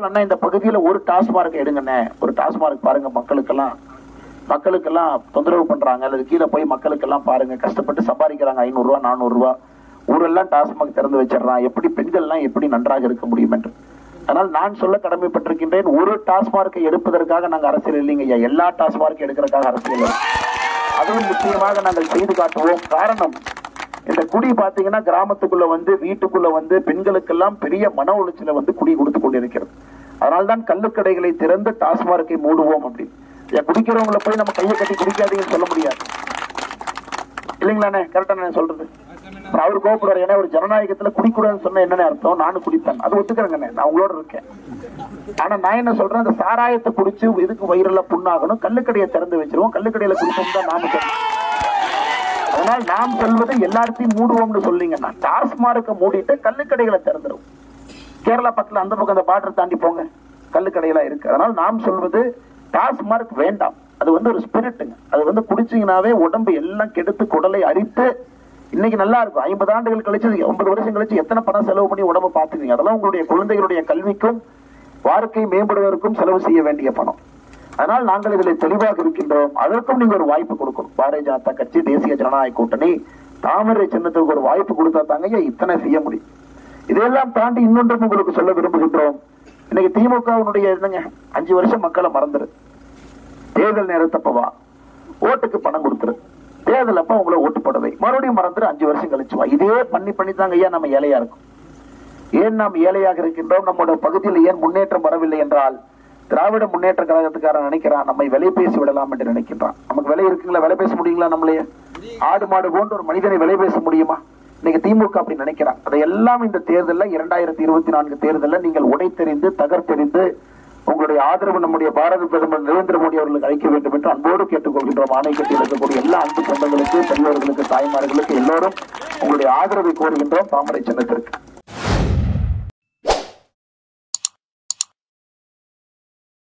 அண்ணா இந்த பகுதியில ஒரு டாஸ்மார்க் எடுங்கண்ணே ஒரு டாஸ்மார்க் பாருங்க மக்களுக்கெல்லாம் மக்களுக்கெல்லாம் தொந்தரவு பண்றாங்க அல்லது கீழே போய் மக்களுக்கெல்லாம் பாருங்க கஷ்டப்பட்டு சம்பாதிக்கிறாங்க ஐநூறு ரூபா நானூறு ரூபா ஊரெல்லாம் டாஸ்மாக் திறந்து வச்சிடறான் எப்படி பெண்கள்லாம் எப்படி நன்றாக இருக்க முடியும் என்று ஆனால் நான் சொல்ல கடமைப்பட்டிருக்கின்றேன் ஒரு டாஸ்மார்க்கை எடுப்பதற்காக நாங்க அரசியல் இல்லைங்க ஐயா எல்லா டாஸ்மார்க் எடுக்கிறதுக்காக அரசியல் இல்லை. அதுவும் நிச்சயமாக நாங்கள் செய்து காட்டுவோம் காரணம் இந்த குடி பாத்தீங்கன்னா கிராமத்துக்குள்ள வந்து வீட்டுக்குள்ள வந்து பெண்களுக்கெல்லாம் பெரிய மன உளைச்சல வந்து குடி கொடுத்து கொண்டிருக்கிறது அதனால்தான் கள்ளுக்கடைகளை திறந்து டாஸ்மார்க்கை மூடுவோம் அப்படின்னு ஏன் குடிக்கிறவங்கள போய் நம்ம கையை கட்டி குடிக்காதீங்கன்னு சொல்ல முடியாது இல்லைங்களாண்ணே கரெக்டா நான் சொல்றது அப்புறம் அவர் கோபப்படுறாரு ஏன்னா ஒரு ஜனநாயகத்துல குடிக்கூடாதுன்னு சொன்ன என்னன்னு அர்த்தம் நானும் குடிப்பேன் அது ஒத்துக்கிறேங்கண்ணே நான் உங்களோட இருக்கேன் ஆனா நான் என்ன சொல்றேன் அந்த சாராயத்தை குடிச்சு இதுக்கு வயிறுல புண்ணாகணும் கள்ளுக்கடையை திறந்து வச்சிருவோம் கள்ளுக்கடையில குடிப்போம் தான் நாம சொல்றோம் அதனால் நாம் சொல்வது எல்லாத்தையும் மூடுவோம்னு சொல்லிங்கன்னா டாஸ்மார்க்க மூடிட்டு கள்ளுக்கடைகளை திறந்துரும் கேரளா பக்கத்துல அந்த பக்கம் அந்த பார்டர் தாண்டி போங்க கள்ளுக்கடையெல்லாம் இருக்கு அதனால் நாம் சொல்வது டாஸ்மார்க் வேண்டாம் அது வந்து ஒரு ஸ்பிரிட்டுங்க அது வந்து குடிச்சீங்கன்னாவே உடம்பு எல்லாம் கெடுத்து குடலை அரித்து இன்னைக்கு நல்லா இருக்கும் ஐம்பது ஆண்டுகள் கழிச்சு ஒன்பது வருஷம் கழிச்சு எத்தனை பணம் செலவு பண்ணி உடம்பு பார்த்துக்கீங்க அதெல்லாம் உங்களுடைய குழந்தைகளுடைய கல்விக்கும் வாழ்க்கை மேம்படுவதற்கும் செலவு செய்ய வேண்டிய பணம் அதனால் நாங்கள் இதில் தெளிவாக இருக்கின்றோம் அதற்கும் நீங்க ஒரு வாய்ப்பு கொடுக்கணும் பாரதிய ஜனதா கட்சி தேசிய ஜனநாயக கூட்டணி தாமரை சின்னத்துக்கு ஒரு வாய்ப்பு கொடுத்தா தாங்க ஐயா இத்தனை செய்ய முடியும் இதையெல்லாம் தாண்டி இன்னொன்றும் உங்களுக்கு சொல்ல விரும்புகின்றோம் இன்னைக்கு திமுகவினுடைய என்னங்க அஞ்சு வருஷம் மக்களை மறந்துரு தேர்தல் நேரத்தப்பவா ஓட்டுக்கு பணம் கொடுத்துரு தேர்தல் அப்ப உங்களை ஓட்டு போடவை மறுபடியும் மறந்துரு அஞ்சு வருஷம் கழிச்சு வா இதே பண்ணி பண்ணி தாங்க ஐயா நம்ம ஏழையா இருக்கும் ஏன் நாம் ஏழையாக இருக்கின்றோம் நம்முடைய பகுதியில் ஏன் முன்னேற்றம் வரவில்லை என்றால் திராவிட முன்னேற்ற கழகத்துக்காரன் நினைக்கிறான் நம்மை விலை பேசி விடலாம் என்று நினைக்கின்றான் நமக்கு விலை இருக்குங்களா விலை பேச முடியுங்களா நம்மளையே ஆடு மாடு போன்ற ஒரு மனிதனை விலை பேச முடியுமா இன்னைக்கு திமுக அப்படி நினைக்கிறான் அதையெல்லாம் இந்த தேர்தலில் இரண்டாயிரத்தி இருபத்தி நான்கு தேர்தலில் நீங்கள் உடைத்தெறிந்து தகர்த்தெறிந்து உங்களுடைய ஆதரவு நம்முடைய பாரத பிரதமர் நரேந்திர மோடி அவர்களுக்கு அளிக்க வேண்டும் என்று அன்போடு கேட்டுக்கொள்கின்றோம் ஆணைக்கட்டில் இருக்கக்கூடிய எல்லா அன்பு சொந்தங்களுக்கு பெரியவர்களுக்கு தாய்மார்களுக்கு எல்லோரும் உங்களுடைய ஆதரவை கோருகின்றோம் தாமரை சின்னத்திற்கு